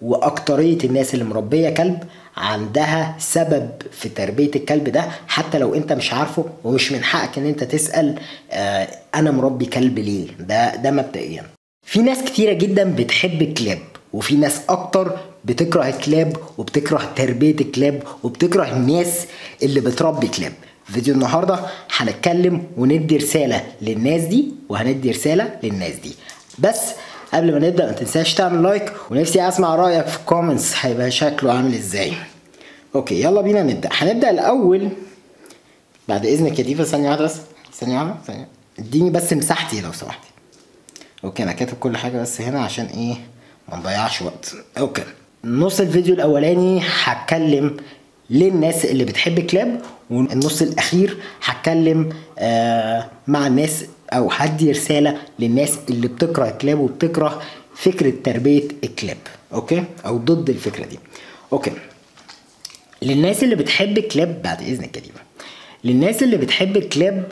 واكتريه الناس اللي مربيه كلب عندها سبب في تربيه الكلب ده حتى لو انت مش عارفه ومش من حقك ان انت تسال آه انا مربي كلب ليه ده ده مبدئيا في ناس كتيره جدا بتحب الكلاب وفي ناس اكتر بتكره الكلاب وبتكره تربيه الكلاب وبتكره الناس اللي بتربي كلاب فيديو النهارده هنتكلم وندي رساله للناس دي وهندي رساله للناس دي بس قبل ما نبدا ما تنساش تعمل لايك ونفسي اسمع رايك في الكومنتس هيبقى شكله عامل ازاي اوكي يلا بينا نبدا هنبدا الاول بعد اذنك يا ديفا ثانيه واحده بس ثانيه واحده ثانيه اديني بس مساحتي لو سمحتي اوكي انا كاتب كل حاجه بس هنا عشان ايه ما نضيعش وقت اوكي نص الفيديو الاولاني هتكلم للناس اللي بتحب كلاب والنص الاخير هتكلم آه مع الناس او هدي رساله للناس اللي بتكره الكلاب وبتكره فكره تربيه الكلاب اوكي او ضد الفكره دي اوكي للناس اللي بتحب الكلاب بعد اذنك يا ديما للناس اللي بتحب الكلاب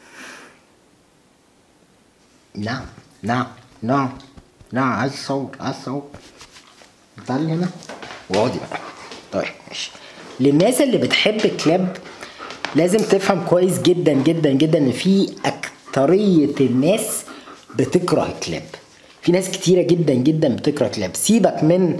نعم نعم نعم نعم عايز اصور عايز اصور تعالي هنا واقعدي بقى طيب ماشي للناس اللي بتحب الكلاب لازم تفهم كويس جدا جدا جدا ان في اكتريه الناس بتكره الكلاب في ناس كتيره جدا جدا بتكره كلاب سيبك من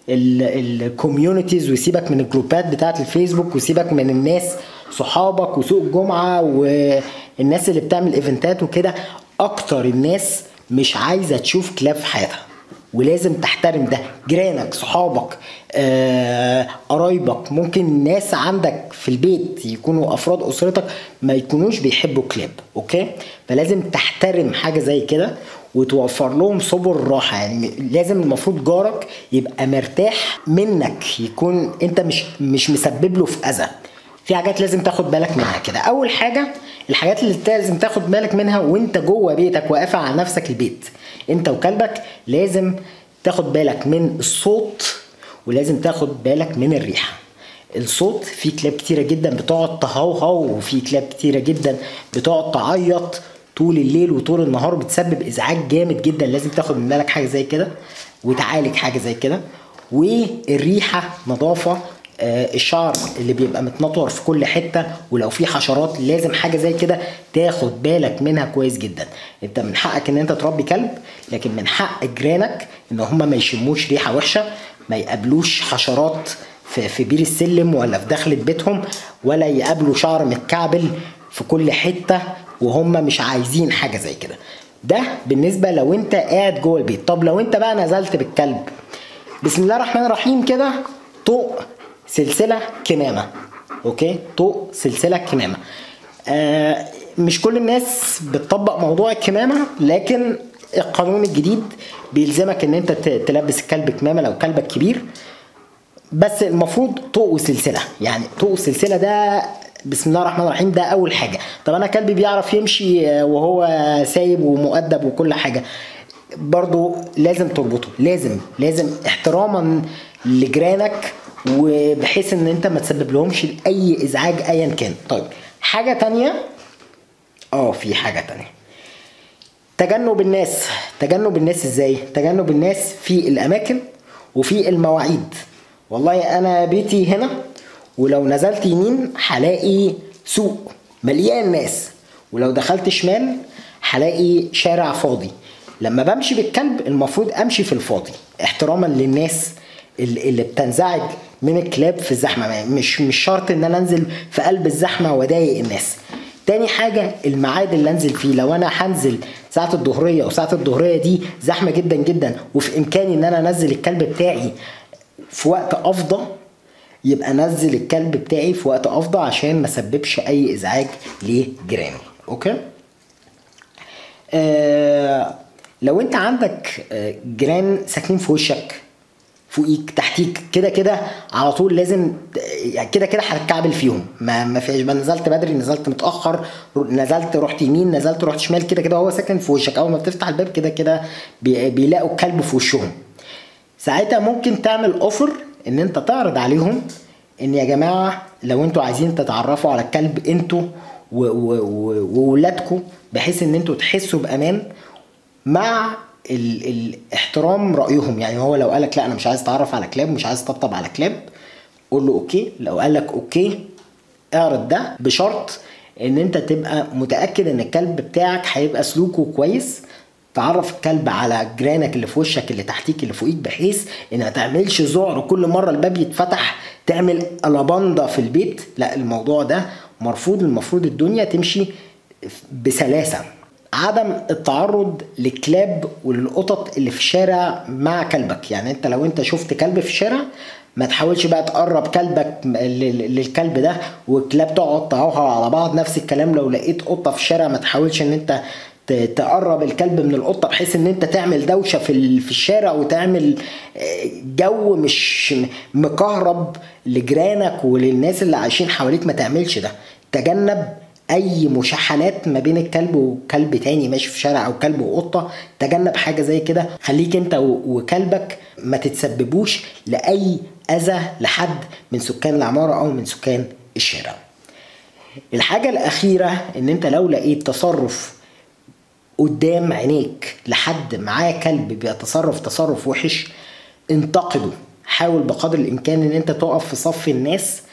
الكوميونيتيز وسيبك من الجروبات بتاعه الفيسبوك وسيبك من الناس صحابك وسوق الجمعه والناس اللي بتعمل ايفنتات وكده اكتر الناس مش عايزه تشوف كلاب في حياتها ولازم تحترم ده جيرانك صحابك آه، قرايبك ممكن ناس عندك في البيت يكونوا افراد اسرتك ما يكونوش بيحبوا كلاب اوكي فلازم تحترم حاجه زي كده وتوفر لهم سبل الراحه يعني لازم المفروض جارك يبقى مرتاح منك يكون انت مش مش مسبب له في اذى في حاجات لازم تاخد بالك منها كده اول حاجه الحاجات اللي لازم تاخد بالك منها وانت جوه بيتك وقافل على نفسك البيت انت وكلبك لازم تاخد بالك من الصوت ولازم تاخد بالك من الريحه الصوت في كلاب كتيرة جدا بتقعد تهوهو وفي كلاب كتيرة جدا بتقعد تعيط طول الليل وطول النهار بتسبب ازعاج جامد جدا لازم تاخد من بالك حاجه زي كده وتعالج حاجه زي كده والريحه نظافه آه الشعر اللي بيبقى متنطور في كل حته ولو في حشرات لازم حاجه زي كده تاخد بالك منها كويس جدا انت من حقك ان انت تربي كلب لكن من حق جيرانك ان هم ما يشموش ريحه وحشه ما يقابلوش حشرات في, في بير السلم ولا في دخلة بيتهم ولا يقابلوا شعر متكعبل في كل حته وهم مش عايزين حاجه زي كده ده بالنسبه لو انت قاعد جوه البيت طب لو انت بقى نزلت بالكلب بسم الله الرحمن الرحيم كده طوق سلسله كمامه اوكي طوق سلسله كمامه آه مش كل الناس بتطبق موضوع الكمامه لكن القانون الجديد بيلزمك ان انت تلبس الكلب كمامه لو كلبك كبير بس المفروض طوق وسلسله يعني طوق السلسله ده بسم الله الرحمن الرحيم ده اول حاجه طب انا كلبي بيعرف يمشي وهو سايب ومؤدب وكل حاجه برضو لازم تربطه لازم لازم احتراما لجيرانك وبحيث ان انت ما تسبب لهمش اي ازعاج ايا كان طيب حاجه تانية اه في حاجه تانية تجنب الناس تجنب الناس ازاي تجنب الناس في الاماكن وفي المواعيد والله انا بيتي هنا ولو نزلت يمين هلاقي سوق مليان ناس ولو دخلت شمال هلاقي شارع فاضي لما بمشي بالكلب المفروض امشي في الفاضي احتراما للناس اللي بتنزعج من الكلاب في الزحمه مش مش شرط ان انا انزل في قلب الزحمه واضايق الناس تاني حاجة الميعاد اللي انزل فيه لو انا هنزل ساعة الظهرية وساعة الظهرية دي زحمة جدا جدا وفي امكاني ان انا انزل الكلب بتاعي في وقت افضى يبقى نزل الكلب بتاعي في وقت افضى عشان ما سببش اي ازعاج لجيراني اوكي آه لو انت عندك آه جيران ساكنين في وشك فوقيك تحتيك كده كده على طول لازم يعني كده كده هتكعبل فيهم ما ما فيش ما نزلت بدري نزلت متاخر نزلت رحت يمين نزلت رحت شمال كده كده هو ساكن في وشك اول ما بتفتح الباب كده كده بيلاقوا الكلب في وشهم ساعتها ممكن تعمل اوفر ان انت تعرض عليهم ان يا جماعه لو انتوا عايزين تتعرفوا على الكلب انتوا وولادكم بحيث ان انتوا تحسوا بامان مع ال... الاحترام رايهم يعني هو لو قالك لا انا مش عايز اتعرف على كلاب مش عايز اطبطب على كلاب قول له اوكي لو قالك اوكي اعرض ده بشرط ان انت تبقى متاكد ان الكلب بتاعك هيبقى سلوكه كويس تعرف الكلب على جيرانك اللي في وشك اللي تحتيك اللي فوقيك بحيث ان ما تعملش ذعر كل مره الباب يتفتح تعمل الاباندا في البيت لا الموضوع ده مرفوض المفروض الدنيا تمشي بسلاسه عدم التعرض للكلاب وللقطط اللي في الشارع مع كلبك يعني انت لو انت شفت كلب في الشارع ما تحاولش بقى تقرب كلبك للكلب ده والكلاب تقعد تهوهو على بعض نفس الكلام لو لقيت قطه في الشارع ما تحاولش ان انت تقرب الكلب من القطه بحيث ان انت تعمل دوشه في في الشارع وتعمل جو مش مكهرب لجيرانك وللناس اللي عايشين حواليك ما تعملش ده تجنب اي مشاحنات ما بين الكلب وكلب تاني ماشي في شارع او كلب وقطه تجنب حاجه زي كده خليك انت وكلبك ما تتسببوش لاي اذى لحد من سكان العماره او من سكان الشارع الحاجه الاخيره ان انت لو لقيت تصرف قدام عينيك لحد معاه كلب بيتصرف تصرف وحش انتقده حاول بقدر الامكان ان انت تقف في صف الناس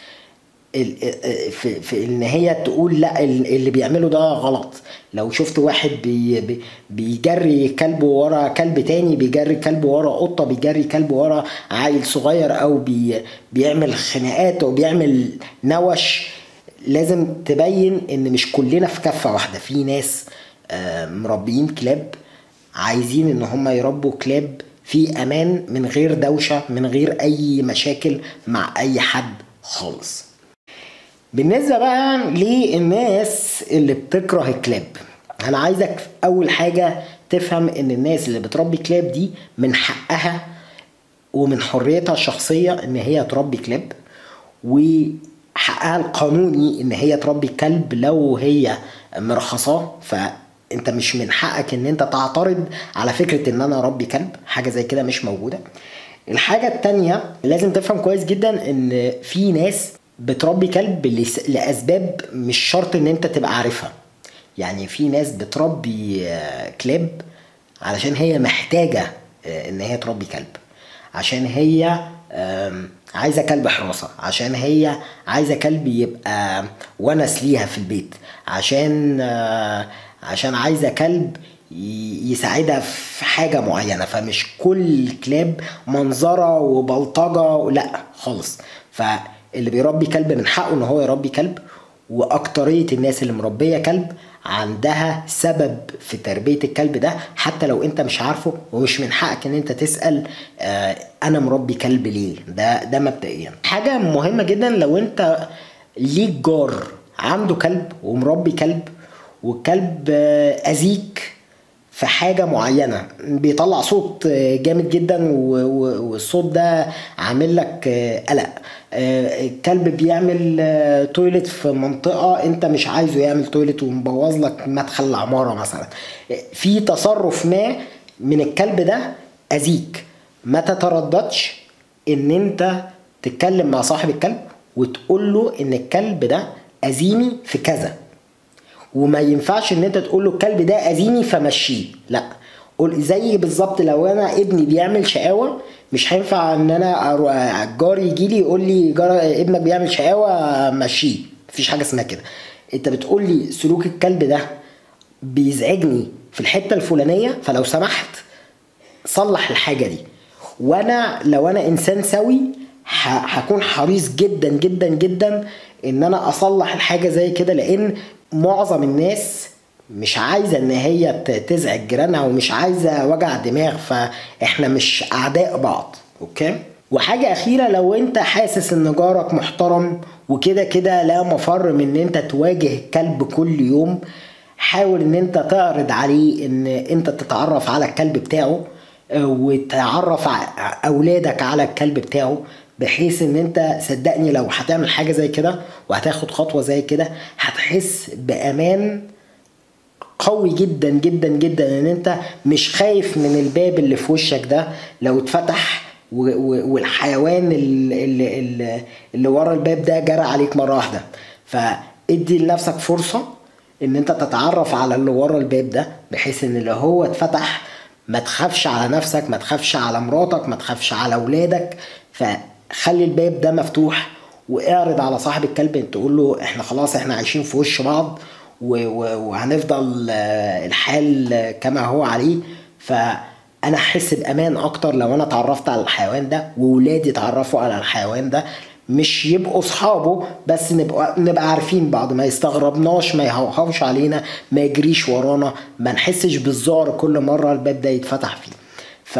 في, في ان هي تقول لا اللي بيعمله ده غلط لو شفت واحد بي بيجري كلب ورا كلب تاني بيجري كلب ورا قطه بيجري كلب ورا عيل صغير او بي بيعمل خناقات او بيعمل نوش لازم تبين ان مش كلنا في كفه واحده في ناس مربيين كلاب عايزين ان هم يربوا كلاب في امان من غير دوشه من غير اي مشاكل مع اي حد خالص بالنسبه بقى للناس اللي بتكره الكلاب انا عايزك اول حاجه تفهم ان الناس اللي بتربي كلاب دي من حقها ومن حريتها الشخصيه ان هي تربي كلاب وحقها القانوني ان هي تربي كلب لو هي مرخصاه فانت مش من حقك ان انت تعترض على فكره ان انا اربي كلب حاجه زي كده مش موجوده الحاجه التانية لازم تفهم كويس جدا ان في ناس بتربي كلب لاسباب مش شرط ان انت تبقى عارفها يعني في ناس بتربي كلاب علشان هي محتاجه ان هي تربي كلب عشان هي عايزه كلب حراسه عشان هي عايزه كلب يبقى ونس ليها في البيت عشان عشان عايزه كلب يساعدها في حاجة معينة فمش كل كلاب منظرة وبلطجة لا خالص فاللي بيربي كلب من حقه ان هو يربي كلب واكترية الناس اللي مربية كلب عندها سبب في تربية الكلب ده حتى لو انت مش عارفه ومش من حقك ان انت تسأل آه انا مربي كلب ليه ده ده مبدئيا حاجة مهمة جدا لو انت ليك جار عنده كلب ومربي كلب والكلب آه اذيك في حاجة معينة بيطلع صوت جامد جدا والصوت ده عامل لك قلق الكلب بيعمل تويلت في منطقة انت مش عايزه يعمل تويلت ومبوظ لك مدخل العمارة مثلا في تصرف ما من الكلب ده اذيك ما تترددش ان انت تتكلم مع صاحب الكلب وتقول له ان الكلب ده اذيني في كذا وما ينفعش ان انت تقول له الكلب ده اذيني فمشيه لا قول زي بالظبط لو انا ابني بيعمل شقاوه مش هينفع ان انا جاري يجي لي يقول لي جار ابنك بيعمل شقاوه مشيه مفيش حاجه اسمها كده انت بتقول لي سلوك الكلب ده بيزعجني في الحته الفلانيه فلو سمحت صلح الحاجه دي وانا لو انا انسان سوي هكون حريص جدا جدا جدا ان انا اصلح الحاجه زي كده لان معظم الناس مش عايزه ان هي تزعج جيرانها ومش عايزه وجع دماغ فاحنا مش اعداء بعض اوكي وحاجة أخيرة لو أنت حاسس إن جارك محترم وكده كده لا مفر من إن أنت تواجه الكلب كل يوم حاول إن أنت تعرض عليه إن أنت تتعرف على الكلب بتاعه وتعرف أولادك على الكلب بتاعه بحيث ان انت صدقني لو هتعمل حاجه زي كده وهتاخد خطوه زي كده هتحس بامان قوي جدا جدا جدا ان انت مش خايف من الباب اللي في وشك ده لو اتفتح والحيوان اللي, اللي, اللي ورا الباب ده جرى عليك مره واحده فادي لنفسك فرصه ان انت تتعرف على اللي ورا الباب ده بحيث ان لو هو اتفتح ما تخافش على نفسك ما تخافش على مراتك ما تخافش على اولادك فخلي الباب ده مفتوح واعرض على صاحب الكلب تقول له احنا خلاص احنا عايشين في وش بعض و- و- وهنفضل آه، الحال كما هو عليه فانا احس بامان اكتر لو انا اتعرفت على الحيوان ده وولادي اتعرفوا على الحيوان ده مش يبقوا اصحابه بس نبقى نبقى عارفين بعض ما يستغربناش ما يهوهوش علينا ما يجريش ورانا ما نحسش بالذعر كل مره الباب ده يتفتح فيه ف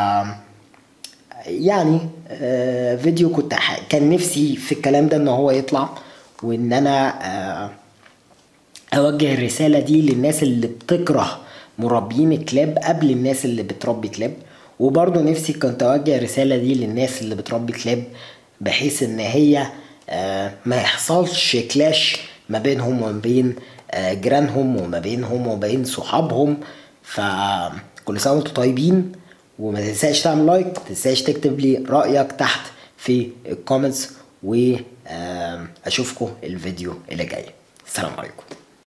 يعني آه فيديو كنت ح- كان نفسي في الكلام ده ان هو يطلع وان انا آه اوجه الرساله دي للناس اللي بتكره مربيين الكلاب قبل الناس اللي بتربي كلاب وبرضه نفسي كنت اوجه الرساله دي للناس اللي بتربي كلاب بحيث ان هي آه، ما يحصلش كلاش ما بينهم وما بين آه، جيرانهم وما بينهم وما بين صحابهم فكل سنه وانتم طيبين وما تنساش تعمل لايك ما تنساش تكتب لي رايك تحت في الكومنتس واشوفكم الفيديو اللي جاي السلام عليكم